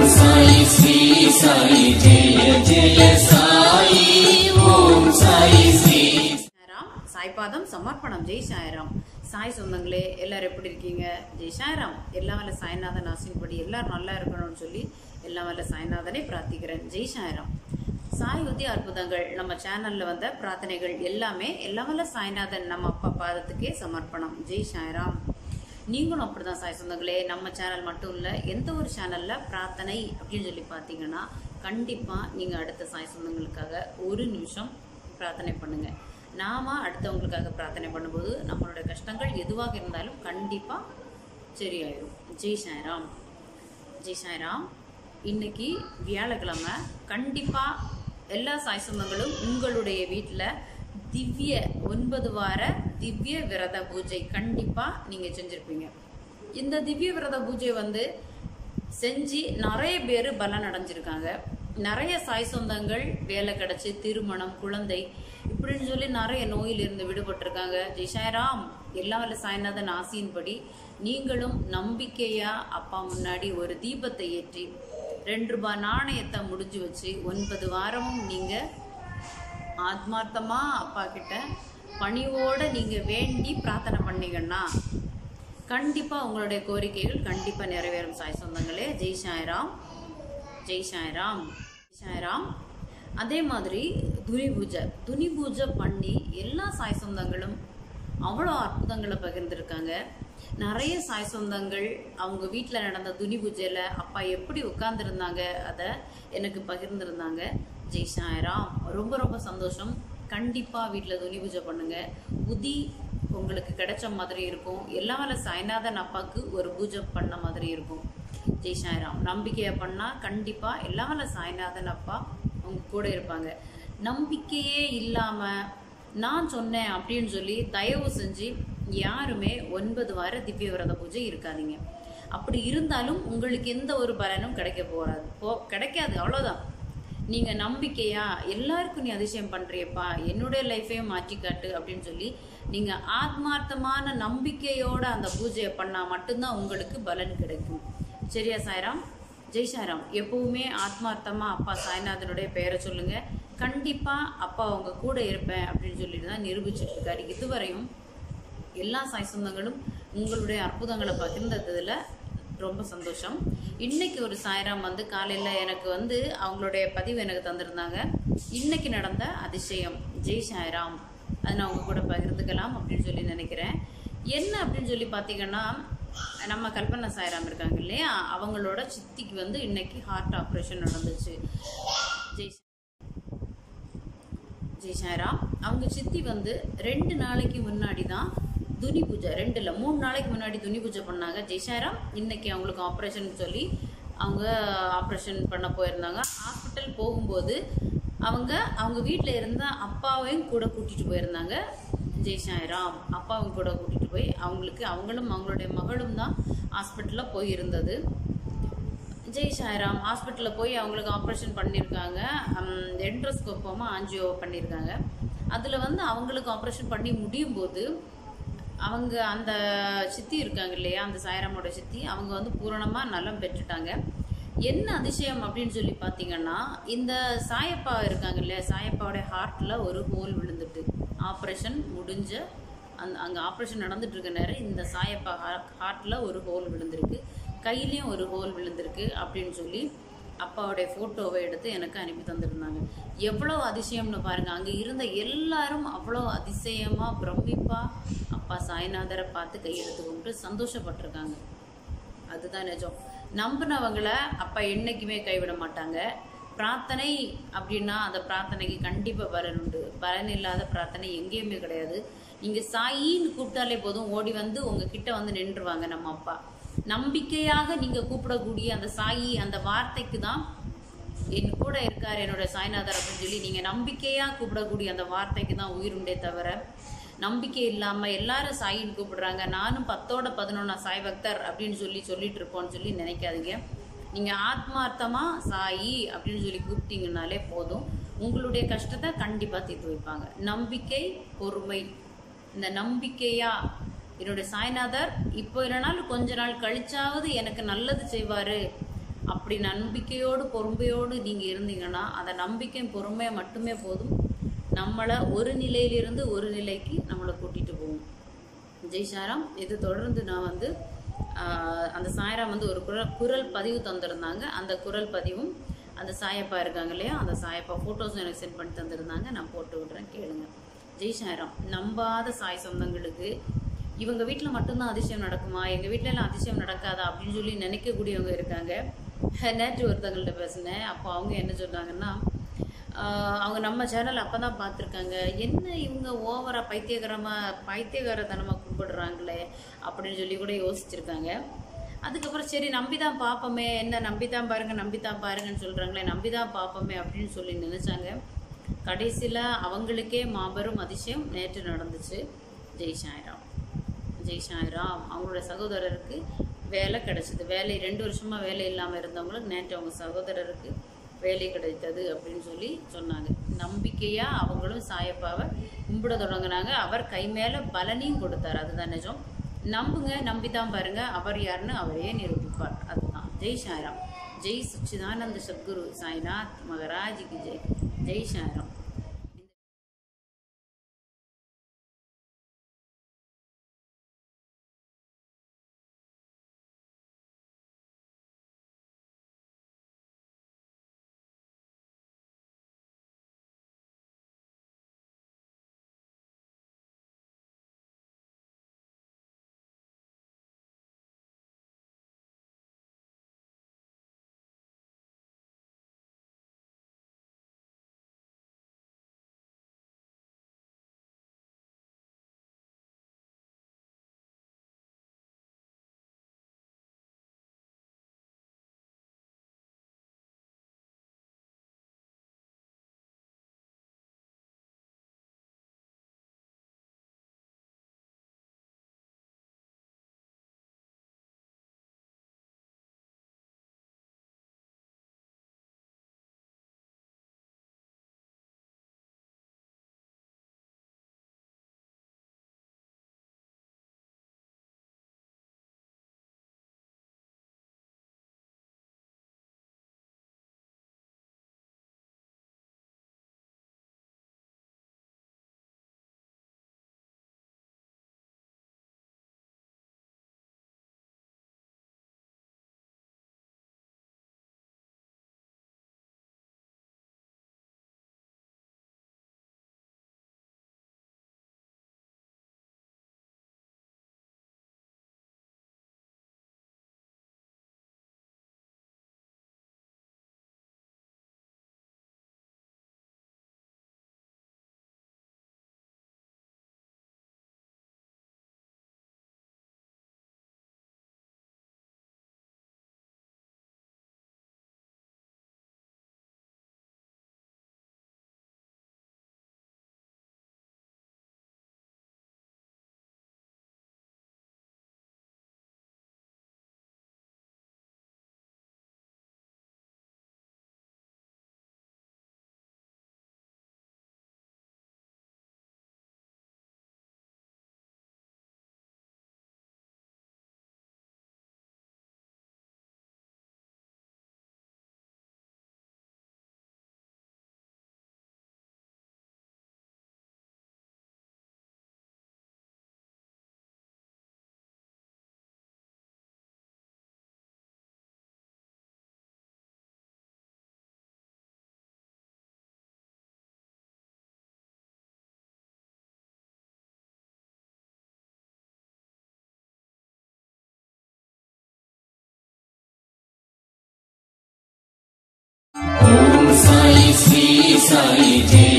సాయి శ్రీ సాయి జయ జయ సాయి ఓం సాయి శ్రీ சாய்ராம் சாய்பாதம் சமர்ப்பணம் ஜெய் சாய்ராம் சாய் சொந்தங்களே எல்லாரும் எப்படி இருக்கீங்க ஜெய் சாய்ராம் எல்லாம் வல்ல சாய்நாதன் ஆசைப்படி எல்லாரும் நல்லா இருக்கணும்னு சொல்லி எல்லாம் வல்ல சாய்நாதனை பிரார்த்திக்கிறேன் ஜெய் சாய்ராம் சாய் உத்தி அற்புதங்கள் நம்ம சேனல்ல வந்த பிரார்த்தனைகள் எல்லாமே எல்லாம் வல்ல சாய்நாதன் நம்ம அப்பா பாதத்துக்கே சமர்ப்பணம் ஜெய் சாய்ராம் நீங்களும் அப்படிதான் சாய் சொந்தங்களே நம்ம சேனல் மட்டும் இல்ல எந்த ஒரு சேனல்ல பிரார்த்தனை அப்படின்னு சொல்லி பார்த்தீங்கன்னா கண்டிப்பா நீங்க அடுத்த சாய் சொந்தங்களுக்காக ஒரு நிமிஷம் பிரார்த்தனை பண்ணுங்க நாம அடுத்தவங்களுக்காக பிரார்த்தனை பண்ணும்போது நம்மளோட கஷ்டங்கள் எதுவாக இருந்தாலும் கண்டிப்பா சரியாயிடும் ஜெய் சாய்ராம் ஜெய் சாய்ராம் இன்னைக்கு வியாழக்கிழமை கண்டிப்பா எல்லா சாய் சொந்தங்களும் உங்களுடைய வீட்டில் திவ்ய ஒன்பது வார திவ்ய விரத பூஜை கண்டிப்பா நீங்க செஞ்சிருப்பீங்க இந்த திவ்ய விரத பூஜை வந்து செஞ்சு நிறைய பேர் பலன் அடைஞ்சிருக்காங்க நிறைய சாய் சொந்தங்கள் வேலை கிடைச்சி திருமணம் குழந்தை இப்படின்னு சொல்லி நிறைய நோயிலிருந்து விடுபட்டிருக்காங்க ஜெய் சாய்ராம் எல்லாம் வல்ல சாய்நாதன் ஆசையின்படி நீங்களும் நம்பிக்கையா அப்பா முன்னாடி ஒரு தீபத்தை ஏற்றி ரெண்டு ரூபாய் நாணயத்தை முடிஞ்சு வச்சு ஒன்பது வாரமும் நீங்க ஆத்மார்த்தமா அப்பா கிட்ட பணிவோட நீங்க வேண்டி பிரார்த்தனை பண்ணீங்கன்னா கண்டிப்பா உங்களுடைய கோரிக்கைகள் கண்டிப்பா நிறைவேறும் சாய் சொந்தங்களே ஜெய் சாய்ராம் ஜெய் சாய்ராம் ஜெய் சாய்ராம் அதே மாதிரி துனி பூஜை துனி பூஜை பண்ணி எல்லா சாய் சொந்தங்களும் அவ்வளோ அற்புதங்களை பகிர்ந்திருக்காங்க நிறைய சாய் சொந்தங்கள் அவங்க வீட்டில் நடந்த துனி பூஜையில் அப்பா எப்படி உட்கார்ந்துருந்தாங்க அதை எனக்கு பகிர்ந்திருந்தாங்க ஜெய் சாய்ராம் ரொம்ப ரொம்ப சந்தோஷம் கண்டிப்பாக வீட்டில் துணி பூஜை பண்ணுங்க உதி உங்களுக்கு கிடைச்ச மாதிரி இருக்கும் எல்லா வேலை சாய்நாதன் அப்பாவுக்கு ஒரு பூஜை பண்ண மாதிரி இருக்கும் ஜெய் சாய்ராம் நம்பிக்கையை பண்ணால் கண்டிப்பாக எல்லா வேலை சாய்நாதன் அப்பா உங்க கூட இருப்பாங்க நம்பிக்கையே இல்லாமல் நான் சொன்னேன் அப்படின்னு சொல்லி தயவு செஞ்சு யாருமே ஒன்பது வார திவ்ய விரத பூஜை இருக்காதீங்க அப்படி இருந்தாலும் உங்களுக்கு எந்த ஒரு பலனும் கிடைக்க போறாது போ கிடைக்காது அவ்வளோதான் நீங்க நம்பிக்கையா எல்லாருக்கும் நீ அதிசயம் பண்றியப்பா என்னுடைய லைஃபையும் மாற்றி காட்டு அப்படின்னு சொல்லி நீங்க ஆத்மார்த்தமான நம்பிக்கையோட அந்த பூஜையை பண்ணா மட்டும்தான் உங்களுக்கு பலன் கிடைக்கும் சரியா சாய்ராம் ஜெய் சாய்ராம் எப்பவுமே ஆத்மார்த்தமா அப்பா சாய்நாதனுடைய பெயரை சொல்லுங்க கண்டிப்பா அப்பா உங்க கூட இருப்பேன் அப்படின்னு சொல்லிட்டு தான் நிரூபிச்சிட்டு இருக்காரு இதுவரையும் எல்லா சாய் சொந்தங்களும் உங்களுடைய அற்புதங்களை பகிர்ந்ததுல ரொம்ப சந்தோஷம் இன்னைக்கு ஒரு சாய்ராம் வந்து காலையில் எனக்கு வந்து அவங்களுடைய பதிவு எனக்கு தந்திருந்தாங்க இன்னைக்கு நடந்த அதிசயம் ஜெய் சாய்ராம் அதை நான் உங்க கூட பகிர்ந்துக்கலாம் அப்படின்னு சொல்லி நினைக்கிறேன் என்ன அப்படின்னு சொல்லி பார்த்தீங்கன்னா நம்ம கல்பனா சாய்ராம் இருக்காங்க இல்லையா அவங்களோட சித்திக்கு வந்து இன்னைக்கு ஹார்ட் ஆப்ரேஷன் நடந்துச்சு ஜெய் ஜெய் சாய்ராம் அவங்க சித்தி வந்து ரெண்டு நாளைக்கு முன்னாடி தான் துனி பூஜை ரெண்டு இல்லை மூணு நாளைக்கு முன்னாடி துனி பூஜை பண்ணாங்க ஜெய் சாய்ராம் இன்னைக்கு அவங்களுக்கு ஆப்ரேஷன் சொல்லி அவங்க ஆப்ரேஷன் பண்ண போயிருந்தாங்க ஹாஸ்பிட்டல் போகும்போது அவங்க அவங்க வீட்டில் இருந்த அப்பாவையும் கூட கூட்டிட்டு போயிருந்தாங்க ஜெய் சாய்ராம் அப்பாவும் கூட கூட்டிட்டு போய் அவங்களுக்கு அவங்களும் அவங்களுடைய மகளும் தான் ஹாஸ்பிட்டலில் போயிருந்தது ஜெய் சாய்ராம் ஹாஸ்பிட்டலில் போய் அவங்களுக்கு ஆப்ரேஷன் பண்ணியிருக்காங்க என்ட்ரோஸ்கோப்பமாக ஆஞ்சியோ பண்ணியிருக்காங்க அதில் வந்து அவங்களுக்கு ஆப்ரேஷன் பண்ணி முடியும் போது அவங்க அந்த சித்தி இருக்காங்க இல்லையா அந்த சாய்ராமோட சித்தி அவங்க வந்து பூரணமாக நலம் பெற்றுட்டாங்க என்ன அதிசயம் அப்படின்னு சொல்லி பார்த்தீங்கன்னா இந்த சாயப்பா இருக்காங்க இல்லையா சாயப்பாவோட ஹார்ட்டில் ஒரு ஹோல் விழுந்துட்டு ஆப்ரேஷன் முடிஞ்ச அந்த அங்கே ஆப்ரேஷன் நடந்துட்டு இருக்க நேரம் இந்த சாயப்பா ஹார்ட்டில் ஒரு ஹோல் விழுந்திருக்கு கையிலையும் ஒரு ஹோல் விழுந்திருக்கு அப்படின்னு சொல்லி அப்பாவுடைய ஃபோட்டோவை எடுத்து எனக்கு அனுப்பி தந்திருந்தாங்க எவ்வளோ அதிசயம்னு பாருங்க அங்கே இருந்த எல்லாரும் அவ்வளோ அதிசயமாக பிரமிப்பா அப்பா சாய்நாதரை பார்த்து கையெடுத்து கொண்டு சந்தோஷப்பட்டிருக்காங்க அதுதான் நிஜம் நம்பினவங்கள அப்பா என்னைக்குமே கைவிட மாட்டாங்க பிரார்த்தனை அப்படின்னா அந்த பிரார்த்தனைக்கு கண்டிப்பாக பலன் உண்டு பலன் இல்லாத பிரார்த்தனை எங்கேயுமே கிடையாது நீங்கள் சாயின்னு கூப்பிட்டாலே போதும் ஓடி வந்து உங்ககிட்ட வந்து நின்றுவாங்க நம்ம அப்பா நம்பிக்கையாக நீங்க கூப்பிடக்கூடிய அந்த சாயி அந்த வார்த்தைக்கு தான் என் கூட இருக்கார் என்னோட சாய்நாதர் அப்படின்னு சொல்லி நீங்க நம்பிக்கையா கூப்பிடக்கூடிய அந்த வார்த்தைக்கு தான் உயிருண்டே தவிர நம்பிக்கை இல்லாம எல்லாரும் சாயின்னு கூப்பிடுறாங்க நானும் பத்தோட பதினொன்னா சாய் பக்தர் அப்படின்னு சொல்லி சொல்லிட்டு இருப்போம்னு சொல்லி நினைக்காதீங்க நீங்க ஆத்மார்த்தமா சாயி அப்படின்னு சொல்லி கூப்பிட்டீங்கனாலே போதும் உங்களுடைய கஷ்டத்தை கண்டிப்பா தீர்த்து வைப்பாங்க நம்பிக்கை பொறுமை இந்த நம்பிக்கையா என்னுடைய சாய்நாதர் இப்போ இல்லைனாலும் கொஞ்ச நாள் கழிச்சாவது எனக்கு நல்லது செய்வாரு அப்படி நம்பிக்கையோடு பொறுமையோடு நீங்கள் இருந்தீங்கன்னா அந்த நம்பிக்கை பொறுமை மட்டுமே போதும் நம்மளை ஒரு நிலையிலிருந்து ஒரு நிலைக்கு நம்மளை கூட்டிகிட்டு போகும் ஜெய் சாராம் இது தொடர்ந்து நான் வந்து ஆஹ், அந்த சாயராம் வந்து ஒரு குரல் குரல் பதிவு தந்திருந்தாங்க அந்த குரல் பதிவும் அந்த சாயப்பா இருக்காங்க இல்லையா அந்த சாயப்பா ஃபோட்டோஸும் எனக்கு சென்ட் பண்ணி தந்திருந்தாங்க நான் போட்டு விடுறேன் கேளுங்க ஜெய் சாய்ராம் நம்பாத சாய் சொந்தங்களுக்கு இவங்க வீட்டில் மட்டும்தான் அதிசயம் நடக்குமா எங்கள் வீட்ல எல்லாம் அதிசயம் நடக்காதா அப்படின்னு சொல்லி நினைக்கக்கூடியவங்க இருக்காங்க நேற்று ஒருத்தவங்கள்ட்ட பேசினேன் அப்போ அவங்க என்ன சொன்னாங்கன்னா ஆஹ் அவங்க நம்ம சேனல் அப்போ தான் பார்த்துருக்காங்க என்ன இவங்க ஓவராக பைத்தியகரமாக பைத்தியகாரத்தனமாக கும்பிடுறாங்களே அப்படின்னு சொல்லி கூட யோசிச்சிருக்காங்க அதுக்கப்புறம் சரி நம்பி தான் பார்ப்போமே என்ன நம்பி தான் பாருங்க நம்பி தான் பாருங்கன்னு சொல்கிறாங்களே நம்பி தான் பார்ப்போமே அப்படின்னு சொல்லி நினச்சாங்க கடைசியில் அவங்களுக்கே மாபெரும் அதிசயம் நேற்று நடந்துச்சு ஜெய் சாய்ராம் ஜெய் சாய்ராம் அவங்களோட சகோதரருக்கு வேலை கிடைச்சது வேலை ரெண்டு வருஷமா வேலை இல்லாமல் இருந்தவங்களுக்கு நேற்று அவங்க சகோதரருக்கு வேலை கிடைத்தது அப்படின்னு சொல்லி சொன்னாங்க நம்பிக்கையா அவங்களும் சாயப்பாவை கும்பிட தொடங்குனாங்க அவர் கை மேல பலனையும் கொடுத்தார் அதுதான் நிஜம் நம்புங்க நம்பி தான் பாருங்க அவர் யாருன்னு அவரே நிரூபிப்பார் அதுதான் ஜெய் சாய்ராம் ஜெய் சுச்சிதானந்த சத்குரு சாய்நாத் மகராஜிக்கு ஜெய் ஜெய் சாய்ராம் ॐ साई श्री साई जय